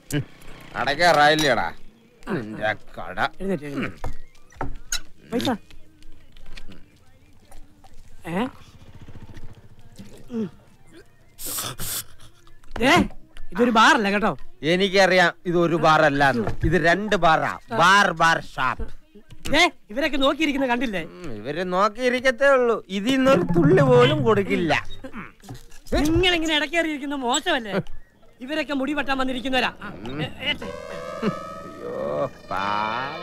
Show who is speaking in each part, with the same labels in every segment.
Speaker 1: അടയ്ക്കാറായില്ലേടാ നിന്റെ കട
Speaker 2: എഴുന്നേറ്റ് എഴുന്നേറ്റ്. പൈസ ഏ ഉം. ദേ, ഇതൊരു ബാറല്ല കേട്ടോ
Speaker 1: എനിക്കറിയാം ഇത് ഒരു ബാർ അല്ല ഇത് രണ്ട് ബാറാ ബാർ ബാർ ഷാപ്പ്
Speaker 2: ദേ, ഇവരൊക്കെ നോക്കിയിരിക്കുന്നത് കണ്ടില്ലേ
Speaker 1: ഇവര് നോക്കിയിരിക്കത്തേ ഉള്ളൂ ഇതിൽ നിന്നൊരു തുള്ളി പോലും കൊടുക്കില്ല
Speaker 2: നിങ്ങൾ ഇങ്ങനെ ഇടക്കേറിയിരിക്കുന്ന മോശമല്ലേ ഇവരൊക്കെ മുടി വെട്ടാൻ വന്നിരിക്കുന്നവരാ ആ, ഏ, ഏട്ടെ.
Speaker 1: അയ്യോ പാവ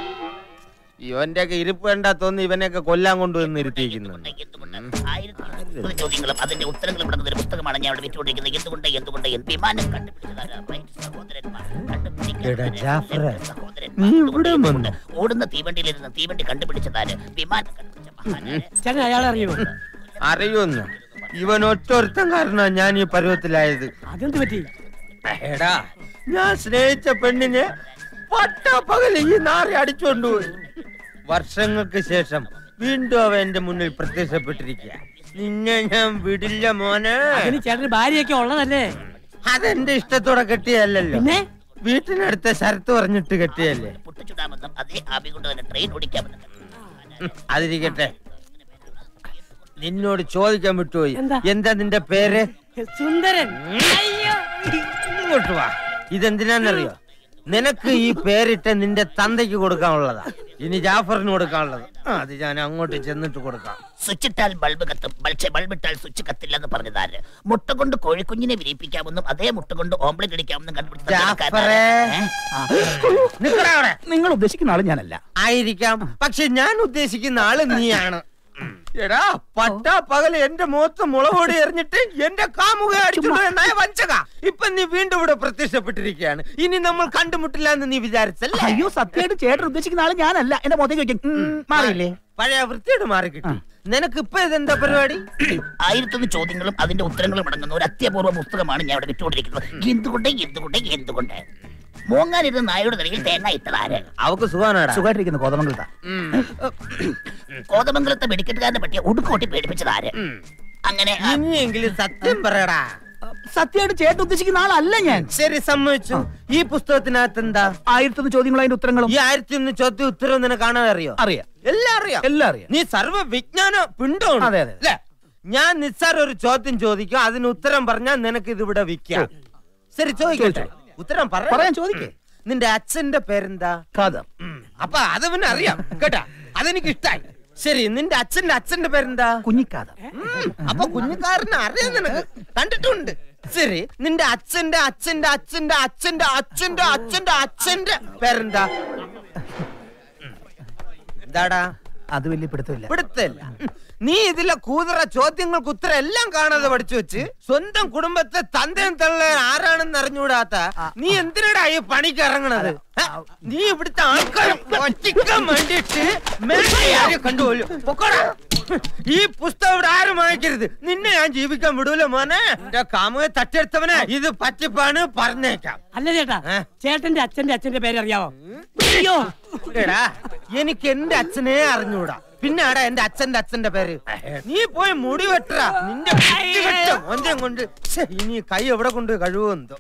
Speaker 1: ഇവന്റെ ഒക്കെ ഇരിപ്പ് കണ്ടാ തോന്നി ഇവനെയൊക്കെ കൊല്ലാൻ കൊണ്ടുവന്ന് ഇരുത്തിയിരിക്കുന്നു
Speaker 3: ആയിരത്തി ചോദ്യങ്ങളും അതിന്റെ ഉത്തരങ്ങളും അടങ്ങുന്ന ഒരു പുസ്തകമാണ് ഞാൻ ഇവിടെ വിറ്റുകൊണ്ടിരിക്കുന്നത് എന്തുകൊണ്ട് എന്തുകൊണ്ട് എന്ത് വിമാനം കണ്ടുപിടിച്ചതാരാ? റൈറ്റ് സഹോദരന്മാർ. കണ്ടുപിടിക്കാൻ
Speaker 1: എടാ
Speaker 3: വരെ
Speaker 1: ജാഫറെ,
Speaker 3: സഹോദരന്മാർ.
Speaker 1: നീ
Speaker 3: എന്തുകൊണ്ട്
Speaker 1: ഇവിടെ
Speaker 3: എന്തുകൊണ്ട്? ഓടുന്ന തീവണ്ടിയിലിരുന്ന് തീവണ്ടി കണ്ടുപിടിച്ചതാര് വിമാനം കണ്ടുപിടിച്ച മഹാനാര്
Speaker 2: ചേട്ടൻ അയാളെ അറിയുമോ
Speaker 1: അറിയുന്നു ഇവൻ ഒറ്റൊരുത്തൻ കാരണമാണ് ഞാൻ ഈ പരുവത്തിലായത്
Speaker 2: അതെന്ത് പറ്റി
Speaker 1: എടാ ഞാൻ സ്നേഹിച്ച പെണ്ണിനെ പട്ടാപ്പകല് ഈ നാറി അടിച്ചോണ്ടുപോയി വർഷങ്ങൾക്ക് ശേഷം വീണ്ടും അവ എന്റെ മുന്നിൽ പ്രത്യക്ഷപ്പെട്ടിരിക്കുക നിന്നെ ഞാൻ വിടില്ല മോനെ
Speaker 2: അതിന് ചേട്ടന് ഭാര്യയൊക്കെ ഉള്ളതല്ലേ
Speaker 1: അതെന്റെ ഇഷ്ടത്തോടെ കെട്ടിയല്ലോ
Speaker 2: പിന്നെ
Speaker 1: വീട്ടിനടുത്ത ശരത്ത് പറഞ്ഞിട്ട് കെട്ടിയല്ലേ
Speaker 3: പൊട്ടിച്ചുടാമെന്നും അതേ ആവി കൊണ്ട് തന്നെ ട്രെയിൻ ഓടിക്കാമെന്നും
Speaker 1: ഉം, അതിരിക്കട്ടെ നിന്നോട് ചോദിക്കാൻ വിട്ടുപോയി
Speaker 2: എന്താ?
Speaker 1: എന്താ നിന്റെ പേര്
Speaker 2: സുന്ദരൻ
Speaker 1: ഇങ്ങോട്ട് വാ ഇതെന്തിനാന്നറിയോ നിനക്ക് ഈ പേരിട്ട് നിന്റെ തന്തയ്ക്ക് കൊടുക്കാനുള്ളതാ ഇനി ജാഫറിന് കൊടുക്കാനുള്ളത് ആ, അത് ഞാൻ അങ്ങോട്ട് ചെന്നിട്ട് കൊടുക്കാം
Speaker 3: സ്വിച്ച് ഇട്ടാൽ ബൾബ് കത്തും പക്ഷേ ബൾബ് ഇട്ടാൽ സ്വിച്ച് കത്തില്ലെന്ന് പറഞ്ഞതാര് മുട്ട കൊണ്ട് കോഴിക്കുഞ്ഞിനെ വിരിയിപ്പിക്കാമെന്നും അതേ മുട്ട കൊണ്ട് ഓംപ്ലേറ്റ് അടിക്കാമെന്നും കണ്ടുപിടിച്ചത്
Speaker 1: ജാഫറേ.
Speaker 3: ഏ? ആ.
Speaker 1: നിക്കടാ അവിടെ.
Speaker 4: നിങ്ങൾ ഉദ്ദേശിക്കുന്ന ആള് ഞാനല്ല
Speaker 1: ആയിരിക്കാം പക്ഷെ ഞാൻ ഉദ്ദേശിക്കുന്ന ആള് നീയാണ് എടാ പട്ടാ പകല് എന്റെ മുഖത്ത് മുളകൊടി എറിഞ്ഞിട്ട് എന്റെ കാമുക അടിച്ചുണ്ടായ വഞ്ചക ഇപ്പൊ നീ വീണ്ടും ഇവിടെ പ്രത്യക്ഷപ്പെട്ടിരിക്കുകയാണ് ഇനി നമ്മൾ കണ്ടുമുട്ടില്ല എന്ന് നീ വിചാരിച്ചല്ലേ
Speaker 4: അയ്യോ സത്യമായിട്ട് ചേട്ടൻ ഉദ്ദേശിക്കുന്ന ആള് ഞാനല്ല എന്റെ മുഖത്തേക്ക് വെക്കാം ഉം, മാറിയില്ലേ
Speaker 1: പഴയ വൃത്തിയോട് മാറി കിട്ടി നിനക്ക് ഇപ്പൊ ഇതെന്താ പരിപാടി
Speaker 3: ആയിരത്തൊന്ന് ചോദ്യങ്ങളും അതിന്റെ ഉത്തരങ്ങളും അടങ്ങുന്ന ഒരു അത്യപൂർവ പുസ്തകമാണ് ഞാൻ ഇവിടെ വിറ്റുകൊണ്ടിരിക്കുന്നത് എന്തുകൊണ്ട് എന്തുകൊണ്ട് എന്തുകൊണ്ട് മോങ്ങാനിരുന്ന് നായയുടെ നിലയിൽ തേങ്ങ ഇട്ടതാര്
Speaker 1: അവക്ക് സുഖാനാടാ
Speaker 4: സുഖമായിട്ടിരിക്കുന്നു കോതമംഗലത്താ
Speaker 3: കോതമംഗലത്തെ വെടിക്കെട്ടുകാരനെ പറ്റിയ ഉടുക്കോട്ടി പേടിപ്പിച്ചതാര് അങ്ങനെ ആ,
Speaker 1: ഇനിയെങ്കിലും സത്യം പറയടാ
Speaker 4: സത്യമായിട്ട് ചേട്ടൻ ഉദ്ദേശിക്കുന്ന ആളല്ല ഞാൻ
Speaker 1: ശരി സമ്മതിച്ചു ഈ പുസ്തകത്തിനകത്ത് എന്താ
Speaker 4: ആയിരത്തൊന്ന് ചോദ്യങ്ങളും അതിന്റെ ഉത്തരങ്ങളും
Speaker 1: ഈ ആയിരത്തി ഒന്ന് ചോദ്യം ഉത്തരവ് നിനക്ക് കാണാൻ അറിയോ
Speaker 4: അറിയാം
Speaker 1: എല്ലാം അറിയാം
Speaker 4: എല്ലാം അറിയാം
Speaker 1: നീ സർവ്വ വിജ്ഞാന പിണ്ടമാണ്
Speaker 4: അതെ, അതെ.
Speaker 1: ല്ലേ? ഞാൻ നിസ്സാര ഒരു ചോദ്യം ചോദിക്കും അതിന് ഉത്തരം പറഞ്ഞാൽ നിനക്ക് ഇത് ഇവിടെ വിൽക്കാം ശരി ചോദിക്കട്ടെ ഉത്തരം പറ
Speaker 4: പറയാൻ ചോദിക്കേ
Speaker 1: നിന്റെ അച്ഛന്റെ പേരെന്താ
Speaker 4: ഖാദർ
Speaker 1: ഉം. അപ്പൊ അത് പിന്നെ അറിയാം കേട്ടാ അതെനിക്ക് ഇഷ്ടായി ശരി നിന്റെ അച്ഛന്റെ അച്ഛന്റെ പേരെന്താ
Speaker 4: കുഞ്ഞിക്കാദർ
Speaker 1: ഉം. അപ്പൊ കുഞ്ഞുകാരനെ അറിയാം നിനക്ക് കണ്ടിട്ടുണ്ട് ശരി നിന്റെ അച്ഛന്റെ അച്ഛന്റെ അച്ഛന്റെ അച്ഛന്റെ അച്ഛന്റെ അച്ഛന്റെ അച്ഛന്റെ പേരെന്താ എന്താടാ
Speaker 4: അത് വലിയ പിടുത്തമില്ല
Speaker 1: പിടുത്തല്ല നീ ഇതിലെ കൂതറ ചോദ്യങ്ങൾക്ക് ഉത്തരം എല്ലാം കാണാതെ പഠിച്ചു വെച്ച് സ്വന്തം കുടുംബത്തെ തന്തയും തള്ള ആരാണെന്ന് അറിഞ്ഞുകൂടാത്ത നീ എന്തിനടാ ഈ പണിക്ക് ഇറങ്ങണത് ഹ? നീ ഇവിടുത്തെ ആൾക്കാരെ പറ്റിക്കാൻ വേണ്ടിട്ട് കണ്ടുപോലും പൊക്കോടാ ഈ പുസ്തകം ഇവിടെ ആരും വാങ്ങിക്കരുത് നിന്നെ ഞാൻ ജീവിക്കാൻ വിടൂല മോനെ എന്റെ കാമുകെ തട്ടിയെടുത്തവനെ ഇത് പറ്റിപ്പാണ് പറഞ്ഞേക്കാം
Speaker 2: അല്ല ചേട്ടാ
Speaker 1: ഏ?
Speaker 2: ചേട്ടന്റെ അച്ഛന്റെ അച്ഛന്റെ പേര് അറിയാവോ അയ്യോ
Speaker 1: എടാ എനിക്ക് എന്റെ അച്ഛനെ അറിഞ്ഞൂടാ പിന്നെ ആടാ എന്റെ അച്ഛന്റെ അച്ഛന്റെ പേര് നീ പോയി മുടി വെട്ടറ നിന്റെ മുടി വെട്ട ഒഞ്ചം കൊണ്ട് ഛെ, ഇനി കൈ എവിടെ കൊണ്ട് കഴിവെന്തോ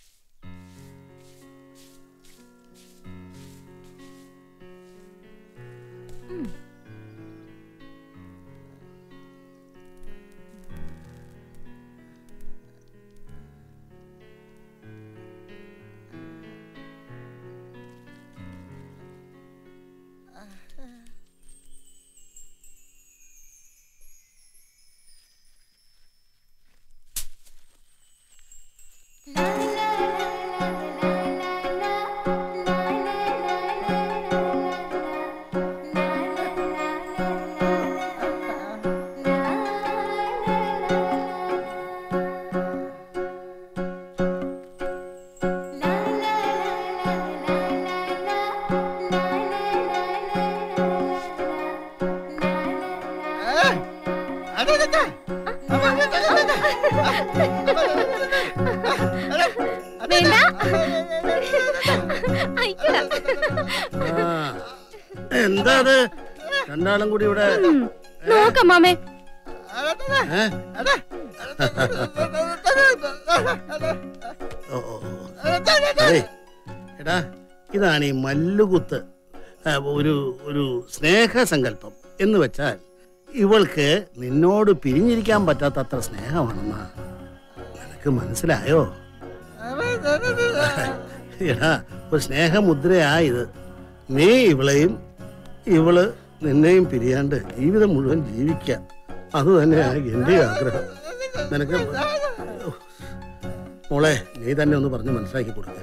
Speaker 5: വേണ്ട അയ്യോ
Speaker 6: എന്താ അത് രണ്ടാളും കൂടി ഇവിടെ
Speaker 5: നോക്കാം മാമേ
Speaker 6: ഏ? ഓ, ഓ, ഓ. അതെ എടാ ഇതാണ് ഈ മല്ലുകുത്ത് ആ, ഒരു ഒരു സ്നേഹസങ്കല്പം എന്ന് വെച്ചാൽ ഇവൾക്ക് നിന്നോട് പിരിഞ്ഞിരിക്കാൻ പറ്റാത്തത്ര സ്നേഹമാണെന്നാ നിനക്ക് മനസ്സിലായോ എടാ ഒരു സ്നേഹമുദ്രയാ ഇത് നീ ഇവളെയും ഇവള് നിന്നെയും പിരിയാണ്ട് ജീവിതം മുഴുവൻ ജീവിക്കാം അത് തന്നെയാണ് എൻ്റെ ആഗ്രഹം നിനക്ക് മോളെ നീ തന്നെ ഒന്ന് പറഞ്ഞ് മനസ്സിലാക്കി കൊടുക്ക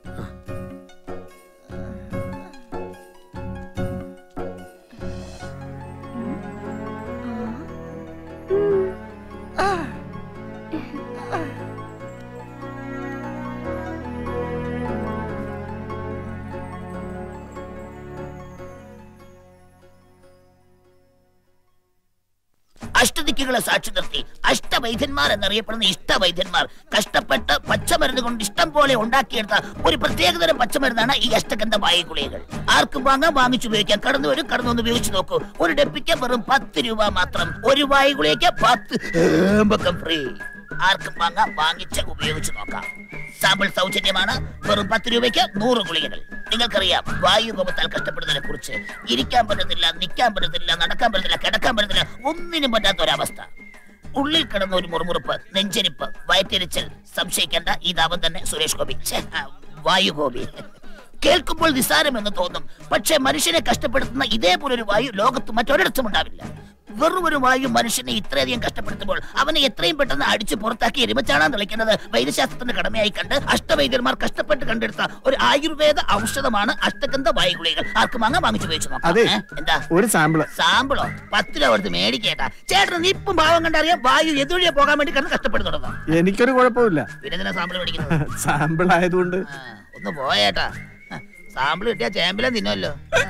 Speaker 3: അഷ്ടദിക്കുകളെ സാക്ഷി നിർത്തി അഷ്ടവൈദ്യന്മാർ എന്നറിയപ്പെടുന്ന ഇഷ്ടവൈദ്യന്മാർ കഷ്ടപ്പെട്ട് പച്ചമരുന്ന് കൊണ്ട് ഇഷ്ടം പോലെ ഉണ്ടാക്കിയെടുത്ത ഒരു പ്രത്യേകതരം പച്ചമരുന്നാണ് ഈ അഷ്ടഗന്ധ വായു ഗുളികകൾ ആർക്കും വാങ്ങാൻ വാങ്ങിച്ചുപയോഗിക്കാം കടന്നു വരും കടന്നു വന്ന് ഉപയോഗിച്ച് നോക്കൂ ഒരു ഡെപ്പിക്ക് വെറും പത്ത് രൂപ മാത്രം ഒരു വായു ഗുളികയ്ക്ക് പത്ത് ഏമ്പക്കം ഫ്രീ ആർക്കും വാങ്ങാം വാങ്ങിച്ച് ഉപയോഗിച്ച് നോക്കാം സാമ്പിൾ സൗജന്യമാണ് വെറും പത്ത് രൂപയ്ക്ക് നൂറ് ഗുളികകൾ നിങ്ങൾക്കറിയാം വായു കോപത്താൽ കഷ്ടപ്പെടുന്നതിനെ കുറിച്ച് ഇരിക്കാൻ പറ്റത്തില്ല നിൽക്കാൻ പറ്റത്തില്ല നടക്കാൻ പറ്റത്തില്ല കിടക്കാൻ പറ്റത്തില്ല ഒന്നിനും പറ്റാത്ത ഒരവസ്ഥ ഉള്ളിൽ കിടന്ന ഒരു മുറുമുറുപ്പ് നെഞ്ചരിപ്പ് വയറ്റിരിച്ചൽ സംശയിക്കേണ്ട ഇതാവൻ തന്നെ സുരേഷ് ഗോപി ഛെ, ആ, വായു ഗോപി കേൾക്കുമ്പോൾ നിസ്സാരമെന്ന് തോന്നും പക്ഷെ മനുഷ്യനെ കഷ്ടപ്പെടുത്തുന്ന ഇതേപോലൊരു വായു ലോകത്ത് മറ്റൊരിടത്തും ഉണ്ടാവില്ല വെറും ഒരു വായു മനുഷ്യനെ ഇത്രയധികം കഷ്ടപ്പെടുത്തുമ്പോൾ അവനെ എത്രയും പെട്ടെന്ന് അടിച്ചു പുറത്താക്കി എരുമച്ചാണാൻ തെളിക്കുന്നത് വൈദ്യശാസ്ത്രത്തിന്റെ കടമയായി കണ്ട് അഷ്ടവൈദ്യന്മാർ കഷ്ടപ്പെട്ട് കണ്ടെടുത്ത ഒരു ആയുർവേദ ഔഷധമാണ് അഷ്ടഗന്ധ വായുഗുളികൾ ആർക്കും വാങ്ങാൻ വാങ്ങിച്ചു ഉപയോഗിച്ച് നോക്കാം
Speaker 4: അതെ.
Speaker 3: ഏ? എന്താ
Speaker 4: ഒരു സാമ്പിള്
Speaker 3: സാമ്പിളോ പത്ത് രൂപ കൊടുത്ത് മേടിക്കേട്ടാ ചേട്ടൻ നീ ഇപ്പം ഭാവം കണ്ടറിയാം വായു എതുവഴിയാ പോകാൻ വേണ്ടി കിടന്ന് കഷ്ടപ്പെടുന്നുണ്ടോ
Speaker 4: എനിക്കൊരു കുഴപ്പമില്ല
Speaker 3: പിന്നെ എന്തിനാ സാമ്പിൾ മേടിക്കുന്നത്
Speaker 4: സാമ്പിൾ ആയതുകൊണ്ട്
Speaker 3: ആ, ഒന്ന് പോയേട്ടാ സാമ്പിൾ കിട്ടിയാ ചേമ്പിലെ തിന്നുമല്ലോ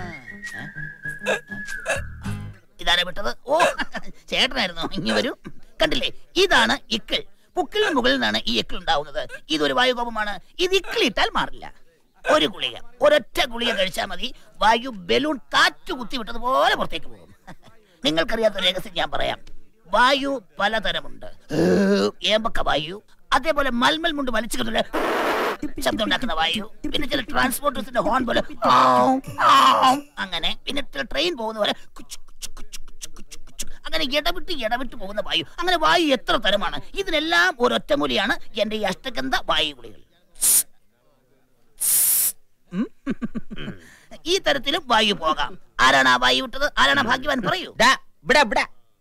Speaker 3: ഇതാരാ വിട്ടത് ഓ ചേട്ടനായിരുന്നു ഇനി വരൂ കണ്ടില്ലേ ഇതാണ് ഇക്കിൾ പുക്കിളിന് മുകളിൽ നിന്നാണ് ഈ ഇക്കിൾ ഉണ്ടാവുന്നത് ഇതൊരു വായുകോപമാണ് ഇത് ഇക്കിളിട്ടാൽ മാറില്ല ഒരു ഗുളിക ഒരൊറ്റ ഗുളിക കഴിച്ചാൽ മതി വായു ബലൂൺ കാറ്റ് കുത്തി വിട്ടതുപോലെ പുറത്തേക്ക് പോകും നിങ്ങൾക്കറിയാത്ത ഒരു രഹസ്യം ഞാൻ പറയാം വായു പലതരമുണ്ട് ഏമ്പക്ക വായു അതേപോലെ മൽമൽ മുണ്ട് വലിച്ചു കിട്ടുന്ന ശബ്ദം ഉണ്ടാക്കുന്ന വായു പിന്നെ ചില ട്രാൻസ്പോർട്ടേഴ്സിന്റെ ഹോൺ പോലെ ആം, ആം, അങ്ങനെ പിന്നെ ചില ട്രെയിൻ പോകുന്ന പോലെ കുച്ചു, കുച്ചു, കുച്ചു, കുച്ചു, കുച്ചു, കുച്ചു. അങ്ങനെ ഇടവിട്ട് ഇടവിട്ട് പോകുന്ന വായു അങ്ങനെ വായു എത്ര തരമാണ് ഇതിനെല്ലാം ഒരൊറ്റമൂലിയാണ് എന്റെ ഈ അഷ്ടഗന്ധ വായു ഗുളികൾ ഉം. ഈ തരത്തിലും വായു പോകാം ആരാണ് ആ വായു വിട്ടത് ആരാണ് ആ ഭാഗ്യവാൻ പറയൂ
Speaker 1: ഡാ, ഇവിടെ, ഇവിടെ.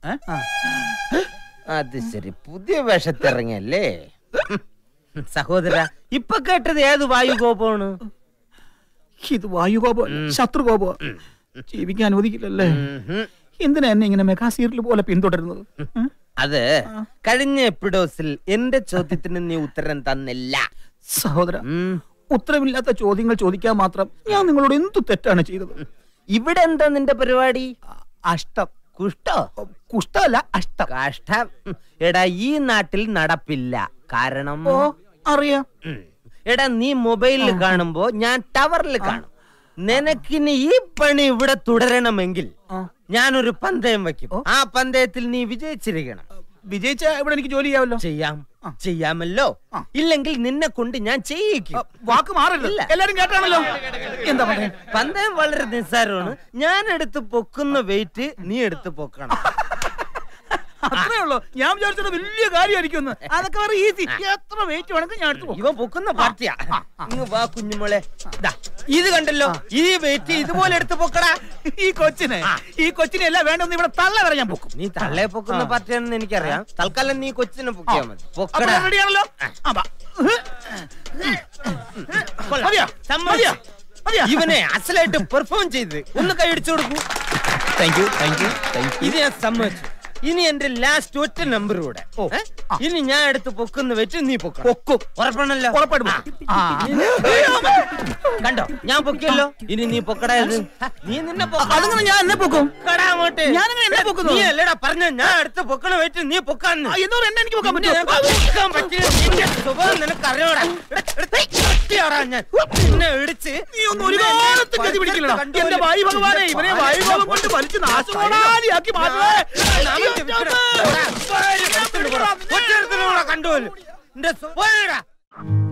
Speaker 1: അത് ശരി പുതിയ വേഷത്തിറങ്ങിയല്ലേ സഹോദര ഇപ്പൊ കേട്ടത് ഏത് വായു കോപമാണ്
Speaker 4: ഇത് വായുകോപോ ശത്രുകോപോ ജീവിക്കാൻ അനുവദിക്കില്ലല്ലേ എന്തിനാ എന്നെ ഇങ്ങനെ മെഗാ സീരിയൽ പോലെ പിന്തുടരുന്നത് ഉം?
Speaker 1: അത് കഴിഞ്ഞ എപ്പിഡോസിൽ എന്റെ ചോദ്യത്തിന് നീ ഉത്തരം തന്നില്ല
Speaker 4: സഹോദര
Speaker 1: ഉം.
Speaker 4: ഉത്തരമില്ലാത്ത ചോദ്യങ്ങൾ ചോദിക്കാൻ മാത്രം ഞാൻ നിങ്ങളോട് എന്തു തെറ്റാണ് ചെയ്തത്
Speaker 1: ഇവിടെ എന്താ നിന്റെ പരിപാടി
Speaker 4: അഷ്ടം
Speaker 1: കുഷ്ടോ
Speaker 4: കുഷ്ടമല്ല അഷ്ടം
Speaker 1: കഷ്ടം എടാ ഈ നാട്ടിൽ നടപ്പില്ല കാരണം
Speaker 4: ഓ അറിയാം
Speaker 1: ഉം. എടാ നീ മൊബൈലിൽ കാണുമ്പോ ഞാൻ ടവറിൽ കാണും നിനക്കിനി ഈ പണി ഇവിടെ തുടരണമെങ്കിൽ
Speaker 4: ആ.
Speaker 1: ഞാനൊരു പന്തയം വെക്കും ആ പന്തയത്തിൽ നീ വിജയിച്ചിരിക്കണം
Speaker 4: വിജയിച്ച ഇവിടെ എനിക്ക് ജോലി ചെയ്യാമല്ലോ
Speaker 1: ചെയ്യാം ചെയ്യാമല്ലോ
Speaker 4: ആ.
Speaker 1: ഇല്ലെങ്കിൽ നിന്നെ കൊണ്ട് ഞാൻ ചെയ്യിക്കും
Speaker 4: ആ, വാക്ക് മാറില്ല
Speaker 1: ഇല്ല.
Speaker 4: എല്ലാരും കേട്ടാണല്ലോ എന്താ പറയാ
Speaker 1: പന്തയം വളരെ നിസ്സാരമാണ് ഞാൻ എടുത്ത് പൊക്കുന്ന വെയിറ്റ് നീ എടുത്ത് പൊക്കണം
Speaker 4: അത്രേ ഉള്ളൂ ഞാൻ വിചാരിച്ചത് വലിയ കാര്യമായിരിക്കും അതൊക്കെ വളരെ ഈസി എത്ര വെയിറ്റ് വേണമെങ്കിൽ ഞാൻ എടുത്തു പോകും.
Speaker 1: ഇവൻ പൊക്കുന്ന പാർട്ടിയാ ഇങ്ങ് വാ കുഞ്ഞുമോളെ ദാ, ഇത് കണ്ടല്ലോ ഈ വെയിറ്റ് ഇതുപോലെ എടുത്ത് പൊക്കടാ
Speaker 4: ഈ കൊച്ചിനെ ഈ കൊച്ചിനെ എല്ലാം വേണ്ടെന്ന് ഇവിടെ തള്ള വരെ ഞാൻ പൊക്കും
Speaker 1: നീ തള്ളയെ പൊക്കുന്ന പാർട്ടിയാണെന്ന് എനിക്കറിയാം തൽക്കാലം നീ കൊച്ചിനെ പൊക്കിയാ മതി
Speaker 4: അപ്പൊ
Speaker 1: പൊക്കടാ
Speaker 4: റെഡിയാണല്ലോ ആ, വാ.
Speaker 1: കൊള്ളാം.
Speaker 4: മതിയോ?
Speaker 1: സമ്മതിച്ചു.
Speaker 4: മതിയോ? മതിയോ?
Speaker 1: ഇവനെ അസലായിട്ട് പെർഫോം ചെയ്ത് ഒന്ന് കൈയടിച്ചു കൊടുക്കൂ
Speaker 4: thank you thank you thank you
Speaker 1: ഇത് ഞാൻ സമ്മതിച്ചു ഇനി എന്റെ ലാസ്റ്റ് ഒറ്റ നമ്പർ കൂടെ ഏ? ഇനി ഞാൻ എടുത്ത് പൊക്കുന്ന വെച്ച് നീ പൊക്കണം
Speaker 4: പൊക്കും
Speaker 1: ഉറപ്പാണല്ലോ
Speaker 4: ഉറപ്പായിട്ടും
Speaker 1: ആ.
Speaker 4: പൊക്കും. ആ.
Speaker 1: കണ്ടോ ഞാൻ പൊക്കിയല്ലോ ഇനി നീ പൊക്കടാ ഇത് നീ നിന്നെ
Speaker 4: അതങ്ങനെ ഞാൻ എന്നെ പൊക്കും
Speaker 1: പൊക്കടാ അങ്ങോട്ട്
Speaker 4: ഞാനങ്ങനെ എന്നെ പൊക്കുന്നു?
Speaker 1: നീ അല്ലടാ പറഞ്ഞ ഞാൻ അടുത്ത് പൊക്കണ വെച്ച് നീ പൊക്കാന്ന്
Speaker 4: ആ, എന്നോട് എന്നെ എനിക്ക് പൊക്കാൻ
Speaker 1: നിന്നെ
Speaker 4: പറ്റുമോ
Speaker 1: നിനക്ക് പൊക്കാൻ പറ്റില്ല. നിന്റെ സ്വഭാവം നിനക്ക് അറിയോടാ ഞാൻ നിന്നെ ഇടിച്ച്
Speaker 4: നീ ഒന്നും ഒരു കാലത്തും ഗതി പിടിക്കില്ലടാ എന്റെ വായു ഭഗവാനെ ഇവനെ വായുഭാവം കൊണ്ട് വലിച്ചു നാശമോടാലിയാക്കി മാറ്റണേ
Speaker 1: കണ്ടുപോലും എന്റെ സ്വഭാവം